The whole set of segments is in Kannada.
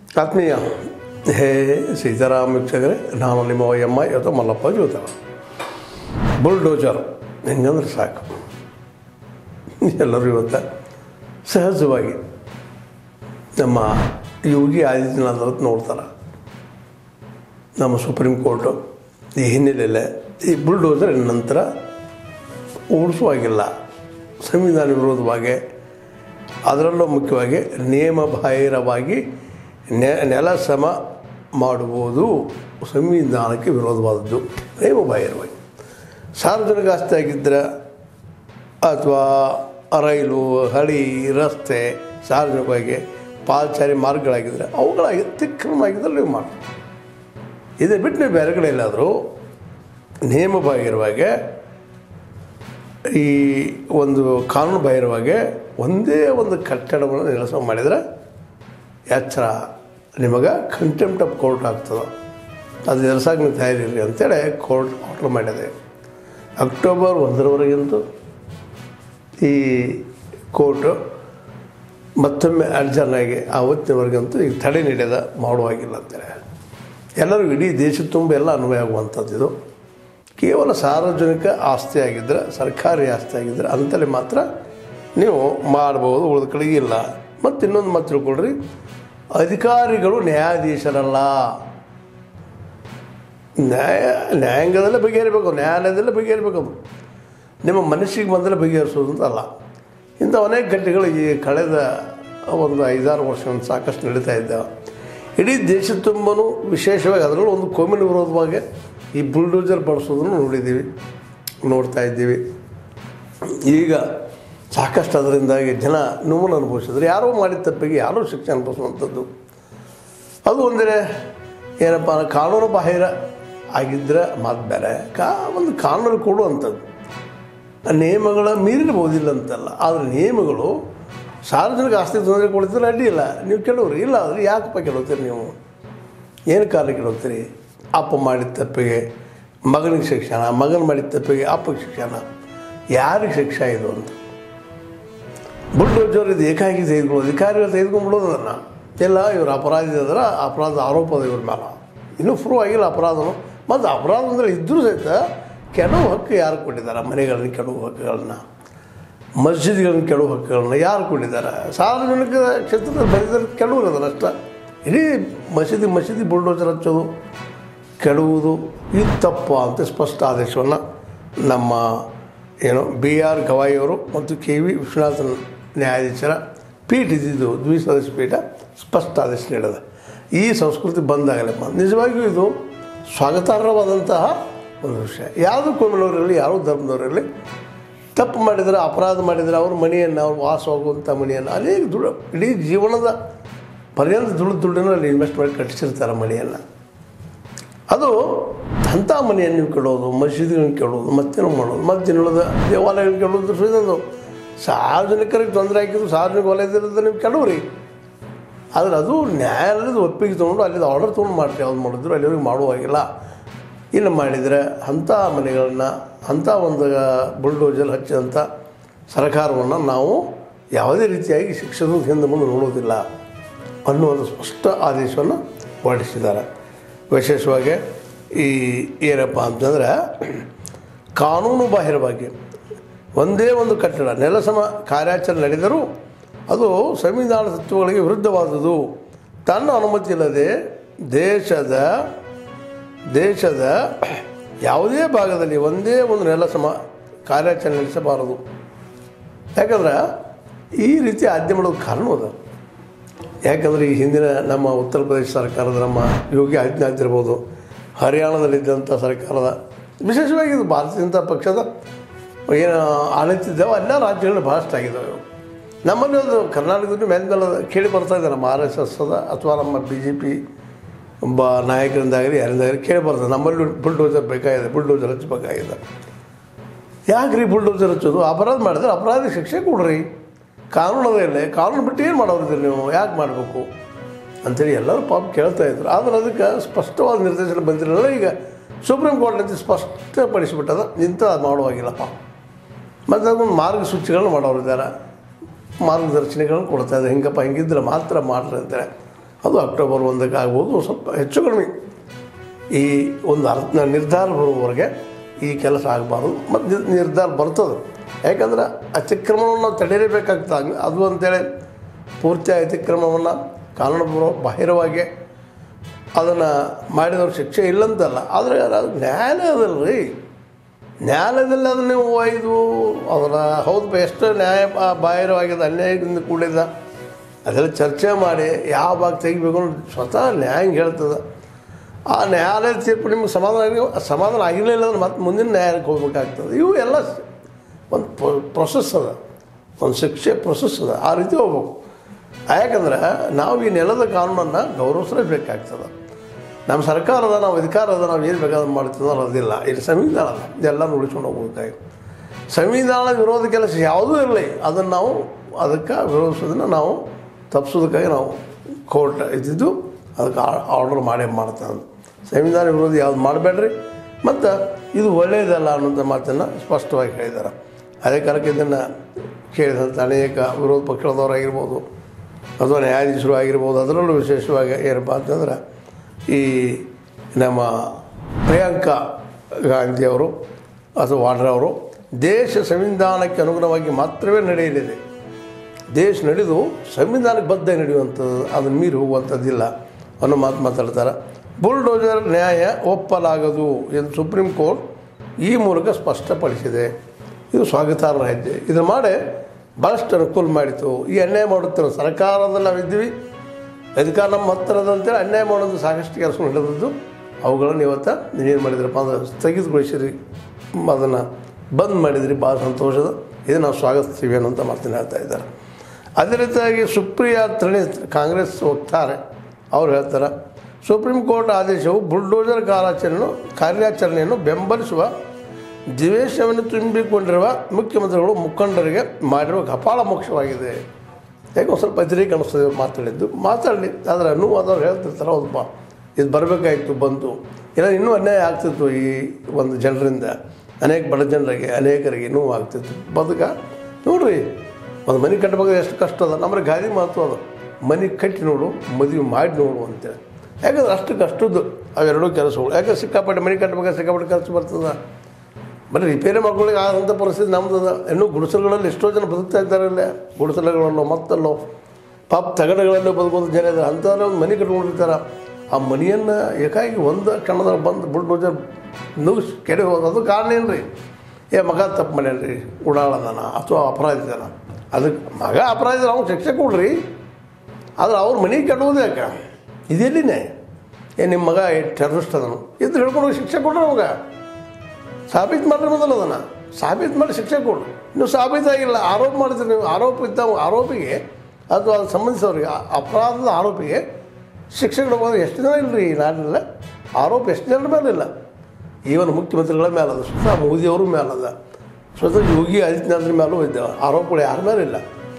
ಆತ್ಮೀಯ ಹೇ ಸೀತಾರಾಮ ವೀಕ್ಷಕರೇ ನಾನು ನಿಮ್ಮ ಎಮ್ಮ ಇವತ್ತು ಮಲ್ಲಪ್ಪ ಜೋತರ ಬುಲ್ಡೋಜರ್ ಹೆಂಗಂದ್ರೆ ಸಾಕು ಎಲ್ಲರೂ ಇವತ್ತು ಸಹಜವಾಗಿ ನಮ್ಮ ಯೋಗಿ ಆದಿತ್ಯನಾಥ್ ಅವ್ರು ನೋಡ್ತಾರೆ ನಮ್ಮ ಸುಪ್ರೀಂ ಕೋರ್ಟು ಈ ಹಿನ್ನೆಲೆಯಲ್ಲಿ ಈ ಬುಲ್ಡೋಜರ್ ನಂತರ ಓಡಿಸುವಾಗಿಲ್ಲ ಸಂವಿಧಾನ ವಿರೋಧವಾಗಿ ಅದರಲ್ಲೂ ಮುಖ್ಯವಾಗಿ ನಿಯಮ ಬಾಹಿರವಾಗಿ ನೆ ನೆಲ ಸಮ ಮಾಡುವುದು ಸಂವಿಧಾನಕ್ಕೆ ವಿರೋಧವಾದದ್ದು ನಿಯಮ ಬಾಹಿರವಾಗಿ ಸಾರ್ವಜನಿಕ ಆಸ್ತಿ ಆಗಿದ್ದರೆ ಅಥವಾ ರೈಲು ಹಳಿ ರಸ್ತೆ ಸಾರ್ವಜನಿಕವಾಗಿ ಪಾದಚಾರಿ ಮಾರ್ಗಗಳಾಗಿದ್ದರೆ ಅವುಗಳಾಗಿ ಅತಿಕ್ರಮ ಆಗಿದ್ದರೆ ನೀವು ಮಾಡಿ ಇದೇ ಬಿಟ್ಟು ನೀವು ಬೇರೆ ಕಡೆ ಎಲ್ಲಾದರೂ ನಿಯಮ ಬಾಹಿರವಾಗಿ ಈ ಒಂದು ಕಾನೂನು ಬಾಹಿರವಾಗಿ ಒಂದೇ ಒಂದು ಕಟ್ಟಡವನ್ನು ನೆಲಸ ಮಾಡಿದರೆ ಎಚ್ಚರ ನಿಮಗೆ ಕಂಟೆಂಪ್ಟ್ ಆಫ್ ಕೋರ್ಟ್ ಆಗ್ತದೆ ಅದು ನೆಲಸಾಗ ನೀವು ತಯಾರಿರಲಿ ಅಂತೇಳಿ ಕೋರ್ಟ್ ಆರ್ಡರ್ ಮಾಡಿದೆ ಅಕ್ಟೋಬರ್ ಒಂದರವರೆಗಂತೂ ಈ ಕೋರ್ಟು ಮತ್ತೊಮ್ಮೆ ಅಡ್ಜರ್ನ್ ಆಗಿ ಆವತ್ತಿನವರೆಗಂತೂ ಈಗ ತಡೆ ನೀಡಿದ ಮಾಡುವಾಗಿಲ್ಲ ಅಂತೇಳಿ ಎಲ್ಲರಿಗೂ ಇಡೀ ದೇಶ ತುಂಬ ಎಲ್ಲ ಅನ್ವಯ ಆಗುವಂಥದ್ದು ಇದು ಕೇವಲ ಸಾರ್ವಜನಿಕ ಆಸ್ತಿ ಆಗಿದ್ದರೆ ಸರ್ಕಾರಿ ಆಸ್ತಿ ಆಗಿದ್ದರೆ ಅಂತಲ್ಲಿ ಮಾತ್ರ ನೀವು ಮಾಡ್ಬೋದು ಉಳಿದ ಕಡೆಗೆ ಇಲ್ಲ ಮತ್ತು ಇನ್ನೊಂದು ಮಾತು ತಿಳ್ಕೊಳ್ರಿ ಅಧಿಕಾರಿಗಳು ನ್ಯಾಯಾಧೀಶರಲ್ಲ ನ್ಯಾಯ ನ್ಯಾಯಾಂಗದಲ್ಲೇ ಬಗೆಹರಿಬೇಕು ನ್ಯಾಯಾಲಯದಲ್ಲೇ ಬಗೆಹರಿಬೇಕು ಅದು ನಿಮ್ಮ ಮನಸ್ಸಿಗೆ ಬಂದರೆ ಬಗೆಹರಿಸೋದು ಅಂತ ಅಲ್ಲ ಇಂಥ ಅನೇಕ ಘಟನೆಗಳು ಈ ಕಳೆದ ಒಂದು ಐದಾರು ವರ್ಷಗಳಿಂದ ಸಾಕಷ್ಟು ನಡೀತಾ ಇದ್ದಾವೆ ಇಡೀ ದೇಶ ತುಂಬನೂ ವಿಶೇಷವಾಗಿ ಅದರಲ್ಲೂ ಒಂದು ಕೋಮಿನ ವಿರೋಧವಾಗಿ ಈ ಬುಲ್ಡೋಜರ್ ಬಳಸೋದನ್ನು ನೋಡಿದ್ದೀವಿ ನೋಡ್ತಾ ಇದ್ದೀವಿ ಈಗ ಸಾಕಷ್ಟು ಅದರಿಂದಾಗಿ ಜನ ನೋವನ್ನು ಅನುಭವಿಸಿದ್ರು ಯಾರೋ ಮಾಡಿದ ತಪ್ಪಿಗೆ ಯಾರೋ ಶಿಕ್ಷೆ ಅನುಭವಿಸುವಂಥದ್ದು ಅದು ಒಂದರೆ ಏನಪ್ಪ ಕಾನೂನು ಬಾಹಿರ ಆಗಿದ್ದರೆ ಮಾತು ಬೇರೆ ಕಾ ಒಂದು ಕಾನೂನು ಕೊಡುವಂಥದ್ದು ಆ ನಿಯಮಗಳ ಮೀರಿರ್ಬೋದಿಲ್ಲ ಅಂತಲ್ಲ ಆದರೆ ನಿಯಮಗಳು ಸಾರ್ವಜನಿಕ ಆಸ್ತಿ ತೊಂದರೆ ಕೊಡ್ತಿದ್ರೆ ಅಡ್ಡಿ ಇಲ್ಲ ನೀವು ಕೆಡವ್ರಿ ಇಲ್ಲ ಆದರೆ ಯಾಕಪ್ಪ ಕೆಡವ್ತೀರಿ ನೀವು ಏನು ಕಾರಣ ಕೆಡವ್ತೀರಿ ಅಪ್ಪ ಮಾಡಿದ ತಪ್ಪಿಗೆ ಮಗನಿಗೆ ಶಿಕ್ಷಣ ಮಗನ ಮಾಡಿದ ತಪ್ಪಿಗೆ ಅಪ್ಪಗೆ ಶಿಕ್ಷಣ ಯಾರಿಗೆ ಶಿಕ್ಷೆ ಇದು ಅಂತ ಬುಲ್ಡೋಜರ್ ಇದು ಏಕಾಗಿ ತೆಗೆದುಕೊಳ್ಳೋದು ಅಧಿಕಾರಿಗಳು ತೆಗೆದುಕೊಂಡ್ಬಿಡೋದು ಅದನ್ನು ಇಲ್ಲ ಇವರು ಅಪರಾಧಿ ಅದರ ಅಪರಾಧ ಆರೋಪದ ಇವ್ರ ಮೇಲೆ ಇನ್ನೂ ಪ್ರೂವ್ ಆಗಿಲ್ಲ ಅಪರಾಧನು ಮತ್ತು ಅಪರಾಧ ಅಂದರೆ ಇದ್ದರೂ ಸಹಿತ ಕೆಲವು ಹಕ್ಕು ಯಾರು ಕೊಟ್ಟಿದ್ದಾರೆ ಮನೆಗಳನ್ನ ಕೆಲವು ಹಕ್ಕುಗಳನ್ನ ಮಸ್ಜಿದ್ಗಳನ್ನ ಕೆಲವು ಹಕ್ಕುಗಳನ್ನ ಯಾರು ಕೊಟ್ಟಿದ್ದಾರೆ ಸಾರ್ವಜನಿಕ ಕ್ಷೇತ್ರದಲ್ಲಿ ಬರೆದರೆ ಕೆಲವರು ಅದರ ಅಷ್ಟ ಇಡೀ ಮಸೀದಿ ಮಸೀದಿ ಬುಲ್ಡೋಜರ್ ಹಚ್ಚೋದು ಕೆಡುವುದು ಇದು ತಪ್ಪು ಅಂತ ಸ್ಪಷ್ಟ ಆದೇಶವನ್ನು ನಮ್ಮ ಏನು ಬಿ ಆರ್ ಗವಾಯಿಯವರು ಮತ್ತು ಕೆ ವಿ ವಿಶ್ವನಾಥನ್ ನ್ಯಾಯಾಧೀಶರ ಪೀಠ ಇದ್ದಿದ್ದು ದ್ವಿಸದಸ್ಯ ಪೀಠ ಸ್ಪಷ್ಟ ಆದೇಶ ನೀಡಿದೆ ಈ ಸಂಸ್ಕೃತಿ ಬಂದಾಗಲಮ್ಮ ನಿಜವಾಗಿಯೂ ಇದು ಸ್ವಾಗತಾರ್ಹವಾದಂತಹ ಒಂದು ವಿಷಯ ಯಾವುದೂ ಕೋಮಿನವರಿರಲಿ ಯಾವ ಧರ್ಮದವರಿರಲಿ ತಪ್ಪು ಮಾಡಿದರೆ ಅಪರಾಧ ಮಾಡಿದರೆ ಅವ್ರ ಮನೆಯನ್ನು ಅವ್ರು ವಾಸವಾಗುವಂಥ ಮನೆಯನ್ನು ಅನೇಕ ದುಡ್ಡು ಇಡೀ ಜೀವನದ ಪರ್ಯಂತ ದುಡ್ಡು ದುಡ್ಡನ್ನು ಅಲ್ಲಿ ಇನ್ವೆಸ್ಟ್ ಮಾಡಿ ಕಟ್ಟಿಸಿರ್ತಾರೆ ಮನೆಯನ್ನು ಅದು ಅಂಥ ಮನೆಯನ್ನು ನೀವು ಕೆಡೋದು ಮಸೀದಿಗಳನ್ನ ಕೆಡೋದು ಮತ್ತೇನೋ ಮಾಡೋದು ಮತ್ತು ದಿನದ ದೇವಾಲಯಗಳನ್ನ ಕೆಡೋದು ಸುರಿದದು ಸಾರ್ವಜನಿಕರಿಗೆ ತೊಂದರೆ ಹಾಕಿದ್ರು ಸಾರ್ವಜನಿಕ ವಲಯದಲ್ಲಿ ನೀವು ಕೆಡವ್ರಿ ಆದರೆ ಅದು ನ್ಯಾಯಾಲಯದ ಒಪ್ಪಿಗೆ ತೊಗೊಂಡು ಅಲ್ಲಿಂದ ಆರ್ಡರ್ ತೊಗೊಂಡು ಮಾಡ್ತೀವಿ ಯಾವ್ದು ಮಾಡಿದ್ರು ಅಲ್ಲಿವರೆಗೆ ಮಾಡುವಾಗಿಲ್ಲ ಇನ್ನು ಮಾಡಿದರೆ ಅಂಥ ಮನೆಗಳನ್ನ ಅಂಥ ಒಂದು ಬುಲ್ಡೋಜರ್ ಹಚ್ಚಿದಂಥ ಸರ್ಕಾರವನ್ನು ನಾವು ಯಾವುದೇ ರೀತಿಯಾಗಿ ಶಿಕ್ಷಣ ಹಿಂದೆ ಮುಂದೆ ನೋಡೋದಿಲ್ಲ ಅನ್ನುವುದು ಸ್ಪಷ್ಟ ಆದೇಶವನ್ನು ಹೊರಡಿಸಿದ್ದಾರೆ ವಿಶೇಷವಾಗಿ ಈ ಏನಪ್ಪ ಅಂತಂದರೆ ಕಾನೂನು ಬಾಹಿರವಾಗಿ ಒಂದೇ ಒಂದು ಕಟ್ಟಡ ನೆಲಸಮ ಕಾರ್ಯಾಚರಣೆ ನಡೆದರೂ ಅದು ಸಂವಿಧಾನ ತತ್ವಗಳಿಗೆ ವಿರುದ್ಧವಾದುದು ತನ್ನ ಅನುಮತಿ ಇಲ್ಲದೆ ದೇಶದ ದೇಶದ ಯಾವುದೇ ಭಾಗದಲ್ಲಿ ಒಂದೇ ಒಂದು ನೆಲಸಮ ಕಾರ್ಯಾಚರಣೆ ನಡೆಸಬಾರದು ಯಾಕಂದ್ರೆ ಈ ರೀತಿ ಆಜ್ಞೆ ಮಾಡೋದು ಕಾರಣ ಅದ ಯಾಕಂದರೆ ಈ ಹಿಂದಿನ ನಮ್ಮ ಉತ್ತರ ಪ್ರದೇಶ ಸರ್ಕಾರದ ನಮ್ಮ ಯೋಗಿ ಆದಿತ್ಯನಾಥ್ ಇರ್ಬೋದು ಹರಿಯಾಣದಲ್ಲಿದ್ದಂಥ ಸರ್ಕಾರದ ವಿಶೇಷವಾಗಿ ಇದು ಭಾರತೀಯ ಜನತಾ ಪಕ್ಷದ ಏನು ಆಡಳಿತಿದ್ದಾವೆ ಎಲ್ಲ ರಾಜ್ಯಗಳು ಭಾಳಷ್ಟು ಆಗಿದ್ದಾವೆ ಇವು. ನಮ್ಮಲ್ಲಿ ಒಂದು ಕರ್ನಾಟಕದಲ್ಲಿ ಮೇಲ್ಮೇಲೆ ಕೇಳಿ ಬರ್ತಾ ಇದೆ ನಮ್ಮ ಆರ್ ಎಸ್ ಎಸ್ ಅದ ಅಥವಾ ನಮ್ಮ ಬಿ ಜೆ ಪಿ ಒಬ್ಬ ನಾಯಕರಿಂದಾಗಲಿ ಯಾರಿಂದಾಗಲಿ ಕೇಳಿ ಬರ್ತದೆ ನಮ್ಮಲ್ಲಿ ಬುಲ್ಡೋಜರ್ ಬೇಕಾಗಿದೆ ಬುಲ್ಡೋಜರ್ ಹಚ್ಚಬೇಕಾಗಿದೆ ಯಾಕೆ ರೀ ಬುಲ್ಡೋಜರ್ ಹಚ್ಚೋದು ಅಪರಾಧ ಮಾಡಿದ್ರೆ ಅಪರಾಧ ಶಿಕ್ಷೆ ಕೊಡ್ರಿ ಕಾನೂನು ಅದೇ ಕಾನೂನು ಬಿಟ್ಟು ಏನು ಮಾಡೋರಿದ್ದೀರಿ ನೀವು ಯಾಕೆ ಮಾಡಬೇಕು ಅಂಥೇಳಿ ಎಲ್ಲರೂ ಪಾಪ ಕೇಳ್ತಾ ಇದ್ರು ಆದರೆ ಅದಕ್ಕೆ ಸ್ಪಷ್ಟವಾದ ನಿರ್ದೇಶನ ಬಂದಿರಲಿಲ್ಲ ಈಗ ಸುಪ್ರೀಂ ಕೋರ್ಟ್ನಿಂದ ಸ್ಪಷ್ಟಪಡಿಸಿಬಿಟ್ಟದ ಇಂಥ ಮಾಡುವಾಗಿಲ್ಲಪ್ಪ ಮತ್ತು ಅದೊಂದು ಮಾರ್ಗಸೂಚಿಗಳನ್ನ ಮಾಡೋರಿದ್ದಾರೆ ಮಾರ್ಗದರ್ಶನಗಳನ್ನು ಕೊಡ್ತಾ ಇದ್ದಾರೆ ಹಿಂಗಪ್ಪ ಹಿಂಗಿದ್ರೆ ಮಾತ್ರ ಮಾಡ್ರಿ ಅಂತಾರೆ ಅದು ಅಕ್ಟೋಬರ್ ಒಂದಕ್ಕೆ ಆಗ್ಬೋದು ಸ್ವಲ್ಪ ಹೆಚ್ಚು ಕಡಿಮೆ ಈ ಒಂದು ಅರ್ಥ ನಿರ್ಧಾರ ಬರುವವರೆಗೆ ಈ ಕೆಲಸ ಆಗಬಾರ್ದು ಮತ್ತು ನಿರ್ಧಾರ ಬರ್ತದೆ ಯಾಕಂದ್ರೆ ಅತಿಕ್ರಮಣವನ್ನು ನಾವು ತಡೆಯಲೇಬೇಕಾಗ್ತದೆ ಅದು ಅಂತೇಳಿ ಪೂರ್ತಿ ಅತಿಕ್ರಮವನ್ನು ಕಾನೂನು ಬಾಹಿರವಾಗಿ ಅದನ್ನು ಮಾಡಿದವ್ರ ಶಿಕ್ಷೆ ಇಲ್ಲಂತಲ್ಲ ಆದರೆ ಅದು ನ್ಯಾಯಾಲಯದಲ್ರಿ ನ್ಯಾಯಾಲಯದಲ್ಲಿ ಅದನ್ನ ನೀವು ಒಯ್ದು ಅದರ ಹೌದು ಎಷ್ಟು ನ್ಯಾಯ ಬಾ- ಬಾಹಿರವಾಗಿದೆ ಅನ್ಯಾಯದಿಂದ ಕೂಡಿದ ಅದೆಲ್ಲ ಚರ್ಚೆ ಮಾಡಿ ಯಾವ ಭಾಗ ತೆಗಿಬೇಕು ಅನ್ನೋದು ಸ್ವತಃ ನ್ಯಾಯ ಹೇಳ್ತದೆ ಆ ನ್ಯಾಯಾಲಯದ ತೀರ್ಪು ನಿಮ್ಗೆ ಸಮಾಧಾನ ಆಗಿ ಸಮಾಧಾನ ಆಗಿರಲಿಲ್ಲ ಅಂದ್ರೆ ಮತ್ತೆ ಮುಂದಿನ ನ್ಯಾಯಾಲಯಕ್ಕೆ ಹೋಗ್ಬೇಕಾಗ್ತದೆ ಇವು ಎಲ್ಲ ಸ- ಒಂದು ಪ್ರೊಸೆಸ್ ಅದ ಒಂದು ಶಿಕ್ಷೆ ಪ್ರೊಸೆಸ್ ಅದ ಆ ರೀತಿ ಹೋಗ್ಬೇಕು ಯಾಕಂದ್ರೆ ನಾವು ಈ ನೆಲದ ಕಾನೂನನ್ನು ಗೌರವಿಸಲೇಬೇಕಾಗ್ತದೆ ನಮ್ಮ ಸರ್ಕಾರದ ನಾವು ಅಧಿಕಾರ ಅದ ನಾವು ಏನು ಬೇಕಾದ್ರೆ ಮಾಡ್ತೀವಿ ಅನ್ನೋದಿಲ್ಲ ಇಲ್ಲಿ ಸಂವಿಧಾನ ಅದ ಇದೆಲ್ಲ ಉಳಿಸ್ಕೊಂಡು ಹೋಗ್ಬೇಕಾಗಿ ಸಂವಿಧಾನ ವಿರೋಧ ಕೆಲಸ ಯಾವುದೂ ಇರಲಿ ಅದನ್ನು ನಾವು ಅದಕ್ಕೆ ವಿರೋಧಿಸೋದನ್ನು ನಾವು ತಪ್ಪಿಸೋದಕ್ಕಾಗಿ ನಾವು ಕೋರ್ಟ್ ಇದ್ದಿದ್ದು ಅದಕ್ಕೆ ಆರ್ಡರ್ ಮಾಡೇ ಮಾಡ್ತಾನೆ ಸಂವಿಧಾನ ವಿರೋಧಿ ಯಾವ್ದು ಮಾಡಬೇಡ್ರಿ ಮತ್ತು ಇದು ಒಳ್ಳೆಯದಲ್ಲ ಅನ್ನೋಂಥ ಮಾತನ್ನು ಸ್ಪಷ್ಟವಾಗಿ ಹೇಳಿದ್ದಾರೆ ಅದೇ ಕಾಲಕ್ಕೆ ಇದನ್ನು ಕೇಳಿದಂಥ ಅನೇಕ ವಿರೋಧ ಪಕ್ಷದವರಾಗಿರ್ಬೋದು ಅಥವಾ ನ್ಯಾಯಾಧೀಶರು ಆಗಿರ್ಬೋದು ಅದರಲ್ಲೂ ವಿಶೇಷವಾಗಿ ಏನಪ್ಪ ಅಂತಂದ್ರೆ ಈ ನಮ್ಮ ಪ್ರಿಯಾಂಕಾ ಗಾಂಧಿಯವರು ಅಥವಾ ವಾಡ್ರಾ ಅವರು ದೇಶ ಸಂವಿಧಾನಕ್ಕೆ ಅನುಗುಣವಾಗಿ ಮಾತ್ರವೇ ನಡೆಯಲಿದೆ ದೇಶ ನಡೆದು ಸಂವಿಧಾನಕ್ಕೆ ಬದ್ಧ ನಡೆಯುವಂಥದ್ದು ಅದನ್ನು ಮೀರಿ ಹೋಗುವಂಥದ್ದಿಲ್ಲ ಅನ್ನೋ ಮಾತು ಮಾತಾಡ್ತಾರೆ ಬುಲ್ಡೋಜರ್ ನ್ಯಾಯ ಒಪ್ಪಲಾಗದು ಎಂದು ಸುಪ್ರೀಂ ಕೋರ್ಟ್ ಈ ಮೂಲಕ ಸ್ಪಷ್ಟಪಡಿಸಿದೆ ಇದು ಸ್ವಾಗತಾರ್ಹ ಹೆಜ್ಜೆ ಇದನ್ನು ಮಾಡಿ ಭಾಳಷ್ಟು ಅನುಕೂಲ ಮಾಡಿತು ಈ ಅನ್ಯಾಯ ಮಾಡುತ್ತಿರೋ ಸರ್ಕಾರದಲ್ಲಿ ನಾವಿದ್ದೀವಿ ಅಧಿಕಾರ ನಮ್ಮ ಹತ್ತಿರದ ಅಂತೇಳಿ ಅನ್ಯಾಯ ಮಾಡೋದು ಸಾಕಷ್ಟು ಕೆಲಸಗಳು ನಡೆದದ್ದು ಅವುಗಳನ್ನು ಇವತ್ತು ನೀವೇನು ಮಾಡಿದ್ರಪ್ಪ ಅಂದ್ರೆ ಸ್ಥಗಿತಗೊಳಿಸಿರಿ ಅದನ್ನು ಬಂದ್ ಮಾಡಿದ್ರಿ ಭಾಳ ಸಂತೋಷದ ಇದು ನಾವು ಸ್ವಾಗತಿಸ್ತೀವಿ ಅನ್ನೋಂಥ ಮಾತನ್ನು ಹೇಳ್ತಾ ಇದ್ದಾರೆ ಅದೇ ರೀತಿಯಾಗಿ ಸುಪ್ರಿಯಾ ತೃಣಿ ಕಾಂಗ್ರೆಸ್ ಹೋಗ್ತಾರೆ ಅವ್ರು ಹೇಳ್ತಾರೆ ಸುಪ್ರೀಂ ಕೋರ್ಟ್ ಆದೇಶವು ಬುಲ್ಡೋಜರ್ ಕಾರ್ಯಾಚರಣೆಯನ್ನು ಕಾರ್ಯಾಚರಣೆಯನ್ನು ಬೆಂಬಲಿಸುವ ದ್ವೇಷವನ್ನು ತುಂಬಿಕೊಂಡಿರುವ ಮುಖ್ಯಮಂತ್ರಿಗಳು ಮುಖಂಡರಿಗೆ ಮಾಡಿರುವ ಕಪಾಳ ಮೋಕ್ಷವಾಗಿದೆ ಯಾಕೆ ಒಂದು ಸ್ವಲ್ಪ ವ್ಯತಿರೇಕ ಅನ್ನಿಸ್ತದೆ ಇವ್ರು ಮಾತಾಡಿದ್ದು ಮಾತಾಡಲಿ ಆದರೆ ನೋವು ಆದವ್ರು ಹೇಳ್ತಿರ್ತಾರೆ ಹೌದಪ್ಪ ಇದು ಬರಬೇಕಾಗಿತ್ತು ಬಂತು ಇಲ್ಲ ಇನ್ನೂ ಅನ್ಯಾಯ ಆಗ್ತಿತ್ತು ಈ ಒಂದು ಜನರಿಂದ ಅನೇಕ ಬಡ ಜನರಿಗೆ ಅನೇಕರಿಗೆ ನೋವು ಆಗ್ತಿತ್ತು ಬದುಕ ನೋಡ್ರಿ ಒಂದು ಮನೆ ಕಟ್ಟಬೇಕಾದ್ರೆ ಎಷ್ಟು ಕಷ್ಟ ಅದ ನಮ್ಮಲ್ಲಿ ಗಾದಿ ಮಾತು ಅದು ಮನೆ ಕಟ್ಟಿ ನೋಡು ಮದುವೆ ಮಾಡಿ ನೋಡು ಅಂತೇಳಿ ಯಾಕಂದ್ರೆ ಅಷ್ಟು ಕಷ್ಟದ್ದು ಅವೆರಡೂ ಕೆಲಸಗಳು ಯಾಕೆ ಸಿಕ್ಕಾಪಟ್ಟೆ ಮನೆ ಕಟ್ಟಬೇಕಾದ್ರೆ ಸಿಕ್ಕಾಪಟ್ಟೆ ಖರ್ಚು ಬರ್ತದೆ ಬರೀ ರಿಪೇರಿ ಮಾಡ್ಕೊಳ್ಳಿಕ್ಕೆ ಆದಂಥ ಪರಿಸ್ಥಿತಿ ನಮ್ದು ಅದ ಇನ್ನೂ ಗುಡಿಸಲುಗಳಲ್ಲಿ ಎಷ್ಟೋ ಜನ ಬದುಕ್ತಾ ಇದ್ದಾರೆ ಇಲ್ಲೇ ಗುಡಿಸಲುಗಳಲ್ಲೋ ಮತ್ತಲ್ಲೋ ಪಾಪ ತಗಡುಗಳಲ್ಲೋ ಬದುಕೋದು ಜನ ಇದ್ದಾರೆ ಅಂಥವ್ರೆ ಒಂದು ಮನೆ ಕಟ್ಕೊಂಡಿರ್ತಾರೆ ಆ ಮನೆಯನ್ನು ಏಕಾಗಿ ಒಂದು ಕ್ಷಣದಲ್ಲಿ ಬಂದು ಬುಲ್ಡೋಜರ್ ನುಗ್ಸ್ ಕೆಡೆ ಹೋದ ಅದು ಕಾರಣ ಏನು ರೀ ಏ ಮಗ ತಪ್ಪು ಮಾಡ್ಯಾನ್ರಿ ಉಡಾಳದನ ಅಥವಾ ಅಪರಾಧಿದಾನ ಅದಕ್ಕೆ ಮಗ ಅಪರಾಧಿ ಅವ್ನು ಶಿಕ್ಷೆ ಕೊಡ್ರಿ ಆದ್ರೆ ಅವ್ರ ಮನೆಗೆ ಕೆಡುವುದು ಯಾಕೆ ಇದೆಲ್ಲಿನೇ ಏ ನಿಮ್ಮ ಮಗ ಟೆರರಿಸ್ಟ್ ಅದನು ಇದ್ರೆ ಹೇಳ್ಕೊಂಡು ಶಿಕ್ಷೆ ಕೊಡ್ರಿ ಅವಾಗ ಸಾಬೀತು ಮಾಡ್ರಿ ಮೊದಲು ಅದನ್ನು ಸಾಬೀತು ಮಾಡಿ ಶಿಕ್ಷೆ ಕೊಡು ನೀವು ಸಾಬೀತಾಗಿಲ್ಲ ಆರೋಪ ಮಾಡಿದ್ರೆ ನೀವು ಆರೋಪ ಇದ್ದ ಆರೋಪಿಗೆ ಅಥವಾ ಅದು ಸಂಬಂಧಿಸಿದವ್ರಿಗೆ ಆ ಅಪರಾಧದ ಆರೋಪಿಗೆ ಶಿಕ್ಷೆ ಕೊಡಬಹುದು ಎಷ್ಟು ಜನ ಇಲ್ಲರಿ ಈ ನಾಡಿನಲ್ಲ ಆರೋಪ ಎಷ್ಟು ಜನರ ಮೇಲಿಲ್ಲ ಈವನ್ ಮುಖ್ಯಮಂತ್ರಿಗಳ ಮೇಲದ ಸ್ವತಃ ಮೋದಿಯವ್ರ ಮೇಲದ ಸ್ವತಃ ಯೋಗಿ ಆದಿತ್ಯನಾಥ್ರ ಮೇಲೂ ಇದ್ದಾವೆ ಆರೋಪಗಳು ಯಾರ ಮೇಲಿಲ್ಲ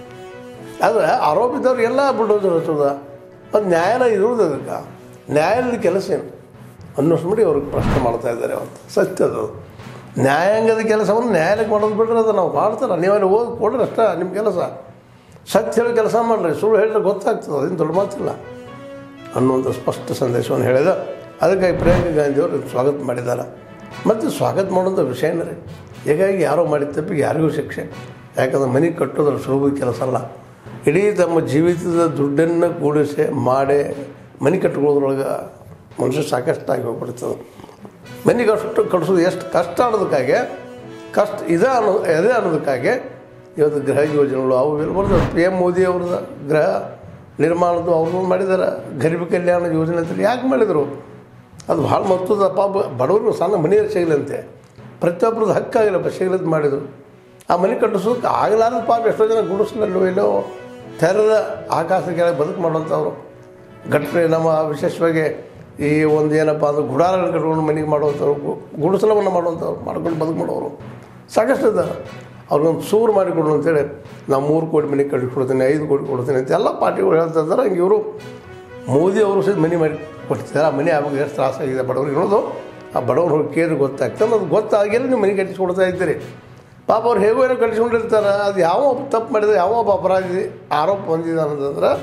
ಆದರೆ ಆರೋಪ ಇದ್ದವ್ರು ಎಲ್ಲ ಬುಲ್ಡೋಜರ್ ಹಚ್ಚೋದ ಅದು ನ್ಯಾಯಾಲಯ ಇರುವುದು ಅದಕ್ಕೆ ನ್ಯಾಯಾಲಯದ ಕೆಲಸ ಏನು ಅನ್ನೋಷ್ಟು ಮಟ್ಟಿಗೆ ಅವ್ರಿಗೆ ಪ್ರಶ್ನೆ ಮಾಡ್ತಾ ಇದ್ದಾರೆ ಅವತ್ತು ಸತ್ಯ ಅದು ನ್ಯಾಯಾಂಗದ ಕೆಲಸವನ್ನು ನ್ಯಾಯಾಲಯಕ್ಕೆ ಮಾಡೋದು ಬಿಟ್ಟರೆ ಅದು ನಾವು ಮಾಡ್ತಾರೆ ನೀವಲ್ಲಿ ಹೋಗಿ ಕೊಡ್ರಿ ಅಷ್ಟೇ ನಿಮ್ಮ ಕೆಲಸ ಸತ್ಯ ಹೇಳಿ ಕೆಲಸ ಮಾಡಿರಿ ಸುಳ್ಳು ಹೇಳಿದ್ರೆ ಗೊತ್ತಾಗ್ತದೆ ಅದೇನು ದೊಡ್ಡ ಮಾತಿಲ್ಲ ಅನ್ನುವಂಥ ಸ್ಪಷ್ಟ ಸಂದೇಶವನ್ನು ಹೇಳಿದ ಅದಕ್ಕಾಗಿ ಪ್ರಿಯಾಂಕಾ ಗಾಂಧಿಯವರು ಸ್ವಾಗತ ಮಾಡಿದ್ದಾರೆ ಮತ್ತು ಸ್ವಾಗತ ಮಾಡುವಂಥ ವಿಷಯನೇ ರೀ ಹೀಗಾಗಿ ಯಾರೋ ಮಾಡಿದ ತಪ್ಪಿಗೆ ಯಾರಿಗೂ ಶಿಕ್ಷೆ ಯಾಕಂದ್ರೆ ಮನೆ ಕಟ್ಟೋದ್ರ ಸುಲಭ ಕೆಲಸ ಅಲ್ಲ ಇಡೀ ತಮ್ಮ ಜೀವಿತದ ದುಡ್ಡನ್ನು ಕೂಡಿಸಿ ಮಾಡಿ ಮನೆ ಕಟ್ಕೊಳ್ಳೋದ್ರೊಳಗೆ ಮನುಷ್ಯ ಸಾಕಷ್ಟಾಗಿ ಹೋಗ್ಬಿಡ್ತದೆ ಮನೆಗೆ ಅಷ್ಟು ಕಟ್ಸೋದು ಎಷ್ಟು ಕಷ್ಟ ಅನ್ನೋದಕ್ಕಾಗಿ ಕಷ್ಟ ಇದೆ ಅನ್ನೋ ಇದೆ ಅನ್ನೋದಕ್ಕಾಗಿ ಇವತ್ತು ಗೃಹ ಯೋಜನೆಗಳು ಅವು ಇವು ಬರ್ತವೆ ಪಿ ಎಮ್ ಮೋದಿ ಅವ್ರದ್ದು ಗೃಹ ನಿರ್ಮಾಣದ್ದು ಅವ್ರದ್ದು ಮಾಡಿದ್ದಾರೆ ಗರೀಬ್ ಕಲ್ಯಾಣ ಯೋಜನೆ ಅಂತ ಯಾಕೆ ಮಾಡಿದರು ಅದು ಭಾಳ ಮಹತ್ವದ ಪಾಪ ಬಡವರು ಸಣ್ಣ ಮನೆಯರು ಸಿಗಲಂತೆ ಪ್ರತಿಯೊಬ್ಬರದ್ದು ಹಕ್ಕಾಗಿಲ್ಲಪ್ಪ ಸಿಗಲಂತ ಮಾಡಿದರು ಆ ಮನೆ ಕಟ್ಟಿಸೋದಕ್ಕೆ ಆಗಲಾರದ ಪಾಪ ಎಷ್ಟೋ ಜನ ಗುಡಿಸ್ಲಲ್ಲೋ ಎಲ್ಲೋ ತೆರೆದ ಆಕಾಶ ಕೆಳಗೆ ಬದುಕು ಮಾಡುವಂಥವ್ರು ಗಟ್ರೆ ನಮ್ಮ ವಿಶೇಷವಾಗಿ ಈ ಒಂದು ಏನಪ್ಪ ಅಂದ್ರೆ ಗುಡಾರಗಳು ಕಟ್ಕೊಂಡು ಮನೆಗೆ ಮಾಡುವಂಥವ್ರು ಗು- ಗುಡಿಸಲವನ್ನು ಮಾಡುವಂಥವ್ರು ಮಾಡ್ಕೊಂಡು ಬದುಕು ಮಾಡೋರು ಸಾಕಷ್ಟು ಇದ್ದಾರೆ ಅವ್ರಿಗೊಂದು ಸೂರು ಮಾಡಿಕೊಡು ಅಂತೇಳಿ ನಾವು ಮೂರು ಕೋಟಿ ಮನೆಗೆ ಕಟ್ಟಿಕೊಡ್ತೀನಿ ಐದು ಕೋಟಿ ಕೊಡ್ತೀನಿ ಅಂತ ಎಲ್ಲ ಪಾರ್ಟಿಗಳು ಹೇಳ್ತಾ ಇದ್ದಾರೆ ಹಂಗೆ ಇವರು ಮೋದಿ ಅವರು ಸಹಿತ ಮನೆ ಮಾಡಿ ಕೊಡ್ತಿದ್ದಾರೆ ಆ ಮನೆ ಆವಾಗ ಎಷ್ಟು ತ್ರಾಸಾಗಿದೆ ಬಡವ್ರಿಗೆ ಅನ್ನೋದು ಆ ಬಡವ್ರು ಹೋಗಿ ಕೇಳಿ ಗೊತ್ತಾಗ್ತದೆ ಅದು ಗೊತ್ತಾಗಿಲ್ಲ ನೀವು ಮನೆ ಕಟ್ಟಿಸ್ಕೊಡ್ತಾ ಇದ್ದೀರಿ ಪಾಪ ಅವ್ರು ಹೇಗೋ ಏನೋ ಕಟ್ಟಿಸ್ಕೊಂಡಿರ್ತಾರೆ ಅದು ಯಾವ ಒಬ್ಬ ತಪ್ಪು ಮಾಡಿದ್ರೆ ಯಾವ ಒಬ್ಬ ಅಪರಾಧಿ ಆರೋಪ ಹೊಂದಿದ ಅಂತಂದ್ರೆ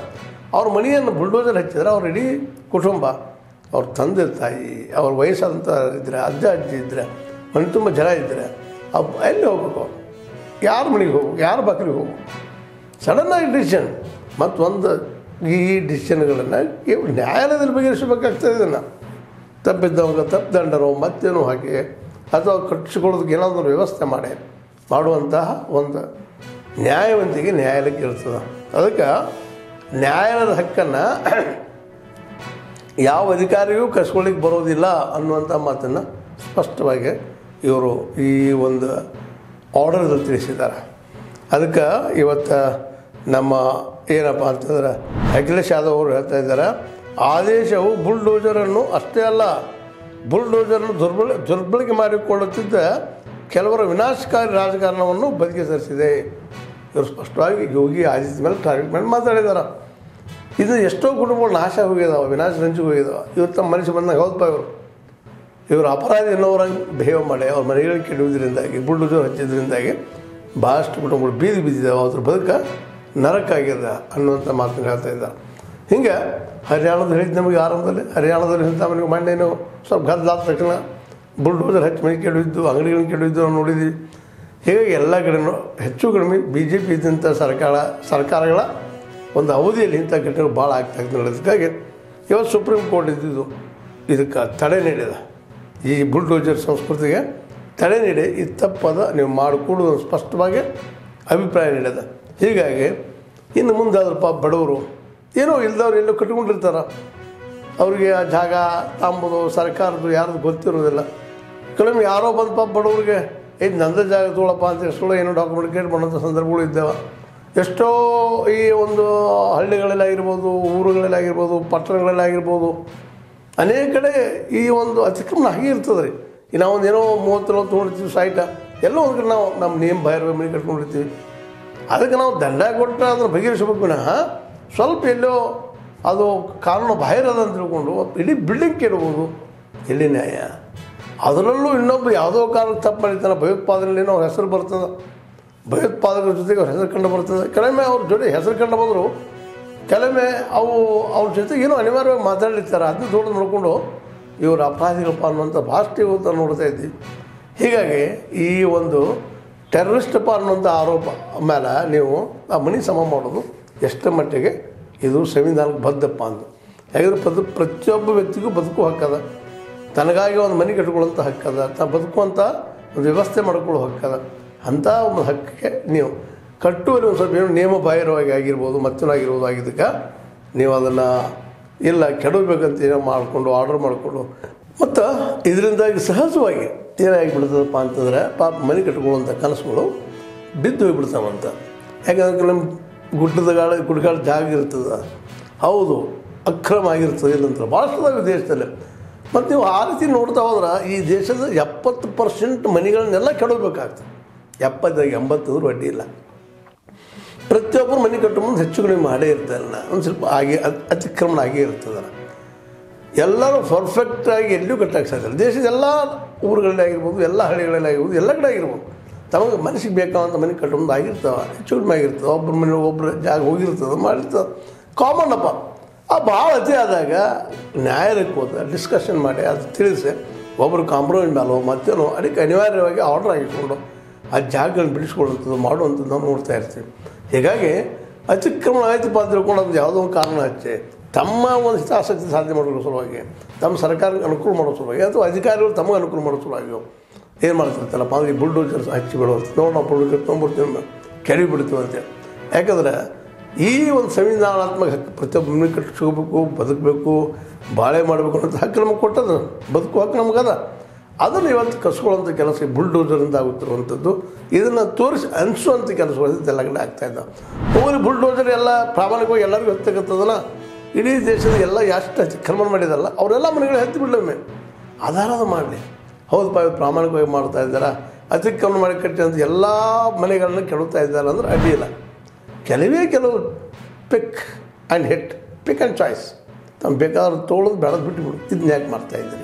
ಅವ್ರ ಮನೆಯನ್ನು ಬುಲ್ಡೋಜರ್ ಹಚ್ಚಿದ್ರೆ ಅವ್ರ ಇಡೀ ಕುಟುಂಬ ಅವ್ರ ತಂದೆ ತಾಯಿ ಅವ್ರ ವಯಸ್ಸಾದಂಥ ಇದ್ರೆ ಅಜ್ಜ ಅಜ್ಜಿ ಇದ್ದರೆ ಮನೆ ತುಂಬ ಜನ ಇದ್ದರೆ ಅವ್ ಎಲ್ಲಿ ಹೋಗ್ಬೇಕು ಯಾರ ಮನೆಗೆ ಹೋಗು ಯಾರ ಬಾಗಿಲಿಗೆ ಹೋಗು ಸಡನ್ನಾಗಿ ಡಿಸಿಷನ್ ಮತ್ತು ಒಂದು ಈ ಡಿಸಿಷನ್ಗಳನ್ನು ನ್ಯಾಯಾಲಯದಲ್ಲಿ ಬಗೆಹರಿಸಬೇಕಾಗ್ತದೆ ಇದನ್ನು ತಪ್ಪಿದ್ದವಾಗ ತಪ್ಪದಂಡರು ಮತ್ತೇನೋ ಹಾಕಿ ಅಥವಾ ಕಟ್ಟಿಸ್ಕೊಳ್ಳೋದಕ್ಕೆ ಏನಾದರೂ ವ್ಯವಸ್ಥೆ ಮಾಡಿ ಮಾಡುವಂತಹ ಒಂದು ನ್ಯಾಯವಂತಿಗೆ ನ್ಯಾಯಾಲಯಕ್ಕೆ ಇರ್ತದೆ ಅದಕ್ಕೆ ನ್ಯಾಯಾಲಯದ ಹಕ್ಕನ್ನು ಯಾವ ಅಧಿಕಾರಿಯೂ ಕಸ್ಕೊಳ್ಳಿಕ್ಕೆ ಬರೋದಿಲ್ಲ ಅನ್ನುವಂಥ ಮಾತನ್ನು ಸ್ಪಷ್ಟವಾಗಿ ಇವರು ಈ ಒಂದು ಆರ್ಡರ್ದಲ್ಲಿ ತಿಳಿಸಿದ್ದಾರೆ ಅದಕ್ಕೆ ಇವತ್ತು ನಮ್ಮ ಏನಪ್ಪ ಅಂತಂದ್ರೆ ಅಖಿಲೇಶ್ ಯಾದವ್ ಅವರು ಹೇಳ್ತಾ ಇದ್ದಾರೆ ಆದೇಶವು ಬುಲ್ಡೋಜರನ್ನು ಅಷ್ಟೇ ಅಲ್ಲ ಬುಲ್ಡೋಜರನ್ನು ದುರ್ಬಳ ದುರ್ಬಳಕೆ ಮಾಡಿಕೊಳ್ಳುತ್ತಿದ್ದ ಕೆಲವರ ವಿನಾಶಕಾರಿ ರಾಜಕಾರಣವನ್ನು ಬದಿಗೆಸರಿಸಿದೆ ಇವರು ಸ್ಪಷ್ಟವಾಗಿ ಯೋಗಿ ಆದಿತ್ಯ ಮೇಲೆ ಟಾರ್ಗೆಟ್ ಮಾಡಿ ಮಾತಾಡಿದ್ದಾರೆ ಇದು ಎಷ್ಟೋ ಕುಟುಂಬಗಳು ನಾಶ ಹೋಗಿದಾವೆ ವಿನಾಶ ರಂಚಿಗೆ ಹೋಗಿದಾವೆ ಇವತ್ತು ತಮ್ಮ ಮನುಷ್ಯ ಬಂದಾಗ ಹೌದಪ್ಪ ಇವರು ಇವರು ಅಪರಾಧಿ ಅನ್ನೋರಾಗಿ ಬಿಹೇವ್ ಮಾಡಿ ಅವ್ರ ಮನೆಗಳಿಗೆ ಕೆಡುವುದರಿಂದಾಗಿ ಬುಲ್ಡೋಜರ್ ಹಚ್ಚಿದ್ರಿಂದಾಗಿ ಭಾಳಷ್ಟು ಕುಟುಂಬಗಳು ಬೀದಿ ಬಿದ್ದಿದ್ದಾವೆ ಅದ್ರ ಬದುಕ ನರಕಾಗಿದೆ ಅನ್ನುವಂಥ ಮಾತನ್ನು ಹೇಳ್ತಾ ಇದ್ದಾರೆ ಹಿಂಗೆ ಹರಿಯಾಣದ ಹೇಳಿದ್ದು ನಮಗೆ ಆರಂಭದಲ್ಲಿ ಹರಿಯಾಣದಲ್ಲಿ ಇಂಥ ಮನೆಗೆ ಮಣ್ಣೇನು ಸ್ವಲ್ಪ ಗದ್ದಾದ ತಕ್ಷಣ ಬುಲ್ಡೋಜರ್ ಹಚ್ಚಿ ಮನೆ ಕೆಡವಿದ್ದು ಅಂಗಡಿಗಳನ್ನ ಕೆಡವಿದ್ದು ನಾವು ನೋಡಿದ್ವಿ ಹೀಗಾಗಿ ಎಲ್ಲ ಕಡೆನೂ ಹೆಚ್ಚು ಕಡಿಮೆ ಬಿ ಜೆ ಪಿ ಇದ್ದಂಥ ಸರ್ಕಾರ ಸರ್ಕಾರಗಳ ಒಂದು ಅವಧಿಯಲ್ಲಿ ಇಂಥ ಘಟನೆಗಳು ಭಾಳ ಆಗ್ತಾ ಇತ್ತು ಅದಕ್ಕಾಗಿ ಇವತ್ತು ಸುಪ್ರೀಂ ಕೋರ್ಟ್ ಇದ್ದಿದ್ದು ಇದಕ್ಕೆ ತಡೆ ನೀಡಿದ ಈ ಬುಲ್ಡೋಜರ್ ಸಂಸ್ಕೃತಿಗೆ ತಡೆ ನೀಡಿ ಇದು ತಪ್ಪದ ನೀವು ಮಾಡಿಕೊಡೋದು ಸ್ಪಷ್ಟವಾಗಿ ಅಭಿಪ್ರಾಯ ನೀಡಿದ ಹೀಗಾಗಿ ಇನ್ನು ಮುಂದಾದ್ರೆ ಪಾಪ ಬಡವರು ಏನೋ ಇಲ್ದವ್ರು ಎಲ್ಲೋ ಕಟ್ಕೊಂಡಿರ್ತಾರೆ ಅವರಿಗೆ ಆ ಜಾಗ ತಾಂಬುದು ಸರ್ಕಾರದ್ದು ಯಾರ್ದು ಗೊತ್ತಿರೋದಿಲ್ಲ ಕೆಲವೊಮ್ಮೆ ಯಾರೋ ಬಂದು ಪಾಪ ಬಡವ್ರಿಗೆ ಇದು ನಂದ ಜಾಗ ತೊಗೊಳಪ್ಪ ಅಂತ ಎಷ್ಟೋ ಏನೋ ಡಾಕ್ಯುಮೆಂಟ್ ಕೇಳಿ ಮಾಡೋಂಥ ಸಂದರ್ಭಗಳು ಇದ್ದಾವೆ ಎಷ್ಟೋ ಈ ಒಂದು ಹಳ್ಳಿಗಳಲ್ಲಾಗಿರ್ಬೋದು ಊರುಗಳಲ್ಲಾಗಿರ್ಬೋದು ಪಟ್ಟಣಗಳಲ್ಲಾಗಿರ್ಬೋದು ಅನೇಕ ಕಡೆ ಈ ಒಂದು ಅತಿಕ್ರಮಣ ಹಾಗೆ ಇರ್ತದೆ ರೀ ಈ ನಾವೊಂದು ಏನೋ ಮೂವತ್ತು ನಲ್ವತ್ತು ನೋಡ್ತೀವಿ ಸೈಟ ಎಲ್ಲೋ ಒಂದು ಕಡೆ ನಾವು ನಮ್ಮ ನೇಮ್ ಬಾಯಿರ ಮನೆ ಕಟ್ಕೊಂಡಿರ್ತೀವಿ ಅದಕ್ಕೆ ನಾವು ದಂಡ ಕೊಟ್ಟರೆ ಅದನ್ನು ಬಗೆಹರಿಸಬೇಕು ವಿನಃ ಸ್ವಲ್ಪ ಎಲ್ಲೋ ಅದು ಕಾನೂನು ಬಾಹಿರ ಅದ ಅಂತ ತಿಳ್ಕೊಂಡು ಇಡೀ ಬಿಲ್ಡಿಂಗ್ ಕೆಡಬೋದು ಎಲ್ಲಿ ನ್ಯಾಯ ಅದರಲ್ಲೂ ಇನ್ನೊಬ್ಬ ಯಾವುದೋ ಕಾರಣಕ್ಕೆ ತಪ್ಪು ಮಾಡಿರ್ತಾನೆ ಭಯೋತ್ಪಾದನೆಯಲ್ಲಿ ಅವ್ರ ಹೆಸರು ಬರ್ತದೆ ಭಯೋತ್ಪಾದಕರ ಜೊತೆಗೆ ಅವ್ರ ಹೆಸರು ಕಂಡು ಬರ್ತದೆ ಕೆಲವೊಮ್ಮೆ ಅವ್ರ ಜೊತೆ ಹೆಸರು ಕಂಡು ಬಂದರು ಕೆಲವೊಮ್ಮೆ ಅವು ಅವ್ರ ಜೊತೆ ಏನೋ ಅನಿವಾರ್ಯವಾಗಿ ಮಾತಾಡಿರ್ತಾರೆ ಅದನ್ನ ದೊಡ್ಡ ನೋಡಿಕೊಂಡು ಇವರು ಅಪರಾಧಿಗಳಪ್ಪ ಅನ್ನುವಂಥ ಭಾಷೆ ಇವತ್ತು ನೋಡ್ತಾ ಇದ್ವಿ ಹೀಗಾಗಿ ಈ ಒಂದು ಟೆರರಿಸ್ಟಪ್ಪ ಅನ್ನುವಂಥ ಆರೋಪ ಮೇಲೆ ನೀವು ಆ ಮನೆ ಸಮ ಮಾಡೋದು ಎಷ್ಟರ ಮಟ್ಟಿಗೆ ಇದು ಸಂವಿಧಾನಕ್ಕೆ ಬದ್ಧಪ್ಪ ಅಂತ ಯಾಕಂದ್ರೆ ಪ್ರತಿ ಪ್ರತಿಯೊಬ್ಬ ವ್ಯಕ್ತಿಗೂ ಬದುಕು ಹಕ್ಕದ ತನಗಾಗಿ ಒಂದು ಮನೆ ಕಟ್ಕೊಳ್ಳೋಂಥ ಹಕ್ಕದ ತ ಬದುಕುವಂಥ ಒಂದು ವ್ಯವಸ್ಥೆ ಮಾಡ್ಕೊಳ್ಳೋ ಹಕ್ಕದ ಅಂಥ ಒಂದು ಹಕ್ಕಿಗೆ ನೀವು ಕಟ್ಟುವಲ್ಲಿ ಒಂದು ಸ್ವಲ್ಪ ಏನೋ ನಿಯಮ ಬಾಹಿರವಾಗಿ ಆಗಿರ್ಬೋದು ಮತ್ತೊಂದಾಗಿರ್ಬೋದು ಆಗಿದ್ದಕ್ಕೆ ನೀವು ಅದನ್ನು ಇಲ್ಲ ಕೆಡಬೇಕಂತ ಏನೋ ಮಾಡಿಕೊಂಡು ಆರ್ಡರ್ ಮಾಡಿಕೊಂಡು ಮತ್ತು ಇದರಿಂದಾಗಿ ಸಹಜವಾಗಿ ಏನಾಗಿಬಿಡ್ತದಪ್ಪ ಅಂತಂದರೆ ಪಾಪ ಮನೆ ಕಟ್ಕೊಳ್ಳುವಂಥ ಕನಸುಗಳು ಬಿದ್ದು ಹೋಗ್ಬಿಡ್ತಾವಂತ ಯಾಕಂದ್ರೆ ಕೆಲವೊಮ್ಮೆ ಗುಡ್ಡದ ಗಾಳಿ ಗುಡ್ಗಾಡ ಜಾಗ ಇರ್ತದೆ ಹೌದು ಅಕ್ರಮ ಆಗಿರ್ತದೆ ಇಲ್ಲಂತ ಭಾಳಷ್ಟು ದೇಶದಲ್ಲಿ ಮತ್ತು ನೀವು ಆ ರೀತಿ ನೋಡ್ತಾ ಹೋದ್ರೆ ಈ ದೇಶದ ಎಪ್ಪತ್ತು ಪರ್ಸೆಂಟ್ ಮನೆಗಳನ್ನೆಲ್ಲ ಕೆಡಬೇಕಾಗ್ತದೆ ಎಪ್ಪತ್ತೈದು ಎಂಬತ್ತು ವಡ್ಡಿ ಇಲ್ಲ ಪ್ರತಿಯೊಬ್ಬರು ಮನೆ ಕಟ್ಟೋ ಮುಂದೆ ಹೆಚ್ಚು ಕಡಿಮೆ ಮಾಡೇ ಇರ್ತಾರಲ್ಲ ಒಂದು ಸ್ವಲ್ಪ ಹಾಗೆ ಅತ್- ಅತಿಕ್ರಮಣ ಆಗೇ ಇರ್ತದಲ್ಲ ಎಲ್ಲರೂ ಪರ್ಫೆಕ್ಟಾಗಿ ಎಲ್ಲೂ ಕಟ್ಟಕ್ಕೆ ಸಾಧ್ಯ ಇಲ್ಲ ದೇಶದ ಎಲ್ಲ ಊರುಗಳಲ್ಲಿ ಆಗಿರ್ಬೋದು ಎಲ್ಲ ಹಳ್ಳಿಗಳಲ್ಲಿ ಆಗಿರ್ಬೋದು ಎಲ್ಲ ಕಡೆ ಆಗಿರ್ಬೋದು ತಮಗೆ ಮನಸ್ಸಿಗೆ ಬೇಕಾದಂಥ ಮನೆ ಕಟ್ಟೊಂದು ಆಗಿರ್ತಾವೆ ಹೆಚ್ಚು ಕಡಿಮೆ ಆಗಿರ್ತವೆ ಒಬ್ಬರ ಮನೆ ಒಬ್ಬರು ಜಾಗ ಹೋಗಿರ್ತದೆ ಮಾಡಿರ್ತದೆ ಕಾಮನ್ ಅಪ್ಪ ಆ ಭಾಳ ಅತಿ ಆದಾಗ ನ್ಯಾಯಾಲಯಕ್ಕೆ ಹೋದ ಡಿಸ್ಕಷನ್ ಮಾಡಿ ಅದು ತಿಳಿಸಿ ಒಬ್ಬರು ಕಾಂಪ್ರಮೈಸ್ ಮೇಲೋ ಮತ್ತೇನೋ ಅದಕ್ಕೆ ಅನಿವಾರ್ಯವಾಗಿ ಆರ್ಡರ್ ಆಗಿಕೊಂಡು ಆ ಜಾಗಗಳನ್ನ ಬಿಡಿಸ್ಕೊಳ್ಳುವಂಥದ್ದು ಮಾಡುವಂಥದ್ದು ನಾವು ನೋಡ್ತಾ ಇರ್ತೀವಿ ಹೀಗಾಗಿ ಅತಿಕ್ರಮಣ ಆಯ್ತಪ್ಪ ಅಂತ ತಿಳ್ಕೊಂಡು ಅದು ಯಾವುದೋ ಒಂದು ಕಾರಣ ಹಚ್ಚಿ ತಮ್ಮ ಒಂದು ಹಿತಾಸಕ್ತಿ ಸಾಧನೆ ಮಾಡೋ ಸಲುವಾಗಿ ತಮ್ಮ ಸರ್ಕಾರಕ್ಕೆ ಅನುಕೂಲ ಮಾಡೋ ಸಲುವಾಗಿ ಅಥವಾ ಅಧಿಕಾರಿಗಳು ತಮಗೆ ಅನುಕೂಲ ಮಾಡೋ ಸಲುವಾಗಿ ಏನು ಮಾಡ್ತಿರ್ತಾರಪ್ಪ ಅಂದ್ರೆ ಈ ಬುಲ್ಡೋಜರ್ಸ್ ಹಚ್ಚಿ ಬಿಡೋದು ನೋಡಿ ನಾವು ಬುಲ್ಡೋಜರ್ ತೊಗೊಂಡ್ಬಿಡ್ತೀವಿ ಕೆಡವಿ ಬಿಡ್ತೀವಿ ಅಂತೇಳಿ ಯಾಕಂದ್ರೆ ಈ ಒಂದು ಸಂವಿಧಾನಾತ್ಮಕ ಹಕ್ಕು ಪ್ರತಿಯೊಬ್ಬ ಮನೆ ಕಟ್ಟಿಸ್ಕೋಬೇಕು ಬದುಕಬೇಕು ಬಾಳೆ ಮಾಡಬೇಕು ಅನ್ನೋದು ಹಕ್ಕು ನಮಗೆ ಕೊಟ್ಟದ ಬದುಕು ಹಕ್ಕು ನಮಗದ ಅದನ್ನು ಇವತ್ತು ಕಸ್ಕೊಳ್ಳೋಂಥ ಕೆಲಸ ಈ ಬುಲ್ಡೋಜರಿಂದ ಆಗುತ್ತಿರುವಂಥದ್ದು ಇದನ್ನು ತೋರಿಸಿ ಅನಿಸುವಂಥ ಕೆಲಸಗಳು ಎಲ್ಲ ಕಡೆ ಆಗ್ತಾ ಇದ್ದಾವೆ ಹೋಗಲಿ ಬುಲ್ಡೋಜರ್ ಎಲ್ಲ ಪ್ರಾಮಾಣಿಕವಾಗಿ ಎಲ್ಲರಿಗೂ ಹತ್ತಕತ್ತದಲ್ಲ ಇಡೀ ದೇಶದ ಎಲ್ಲ ಎಷ್ಟು ಅತಿಕ್ರಮಣ ಮಾಡಿದಲ್ಲ ಅವರೆಲ್ಲ ಮನೆಗಳು ಹತ್ತಿ ಬಿಡ್ಲೊಮ್ಮೆ ಆಧಾರದ ಮಾಡಲಿ ಹೌದಪ್ಪ ಇವ್ರು ಪ್ರಾಮಾಣಿಕವಾಗಿ ಮಾಡ್ತಾ ಇದ್ದಾರೆ ಅತಿಕ್ರಮಣ ಮಾಡಿ ಕಟ್ಟಿ ಅಂತ ಎಲ್ಲ ಮನೆಗಳನ್ನ ಕೆಡುತ್ತಾ ಇದ್ದಾರೆ ಅಂದ್ರೆ ಅಡ್ಡಿಯಿಲ್ಲ ಕೆಲವೇ ಕೆಲವು pick and hit pick and choice ತಮ್ಮ ಬೇಕಾದ್ರೆ ತೊಗೊಳೋದು ಬೆಳೆದು ಬಿಟ್ಟುಬಿಡು ಇದನ್ನ ಯಾಕೆ ಮಾಡ್ತಾ ಇದ್ದೀರಿ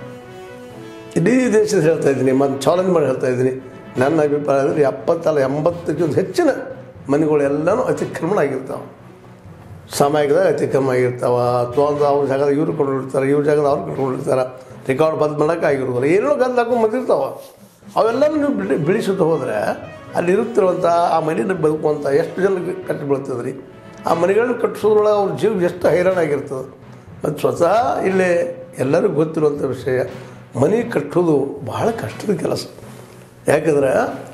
ಇಡೀ ದೇಶದ ಹೇಳ್ತಾ ಇದ್ದೀನಿ ಮತ್ತು ಚಾಲೆಂಜ್ ಮಾಡಿ ಹೇಳ್ತಾ ಇದ್ದೀನಿ ನನ್ನ ಅಭಿಪ್ರಾಯ ಅಂದರೆ ಎಪ್ಪತ್ತಲ್ಲ ಎಂಬತ್ತಕ್ಕಿಂತ ಹೆಚ್ಚಿನ ಮನೆಗಳೆಲ್ಲನೂ ಅತಿಕ್ರಮಣ ಆಗಿರ್ತಾವೆ ಸಾಮಾಜಿಕದಾಗ ಅತಿಕ್ರಮ ಆಗಿರ್ತಾವ ಅಥವಾ ಒಂದು ಅವ್ರ ಜಾಗದಾಗ ಇವ್ರು ಕೊಂಡಿರ್ತಾರೆ ಇವ್ರ ಜಾಗದ ಅವ್ರು ಕಟ್ಕೊಂಡಿರ್ತಾರೆ ರೆಕಾರ್ಡ್ ಬಂದ್ ಮಾಡೋಕೆ ಆಗಿರೋದಿಲ್ಲ ಏನೋ ಗಂಧ ಹಾಕೊಂಡು ಬಂದಿರ್ತಾವ ಅವೆಲ್ಲನೂ ನೀವು ಬಿಡಿ ಬಿಡಿಸುತ್ತಾ ಹೋದರೆ ಅಲ್ಲಿ ಇರುತ್ತಿರುವಂಥ ಆ ಮನೆಯಲ್ಲಿ ಬದುಕುವಂಥ ಎಷ್ಟು ಜನಕ್ಕೆ ಕಟ್ಟಿ ಬೀಳ್ತದೆ ರೀ ಆ ಮನೆಗಳನ್ನ ಕಟ್ಟಿಸೋದ್ರೊಳಗೆ ಅವ್ರ ಜೀವ ಎಷ್ಟು ಹೈರಾಣಾಗಿರ್ತದೆ ಮತ್ತು ಸ್ವತಃ ಇಲ್ಲೇ ಎಲ್ಲರಿಗೂ ಗೊತ್ತಿರುವಂಥ ವಿಷಯ ಮನೆ ಕಟ್ಟೋದು ಬಹಳ ಕಷ್ಟದ ಕೆಲಸ ಯಾಕಂದ್ರೆ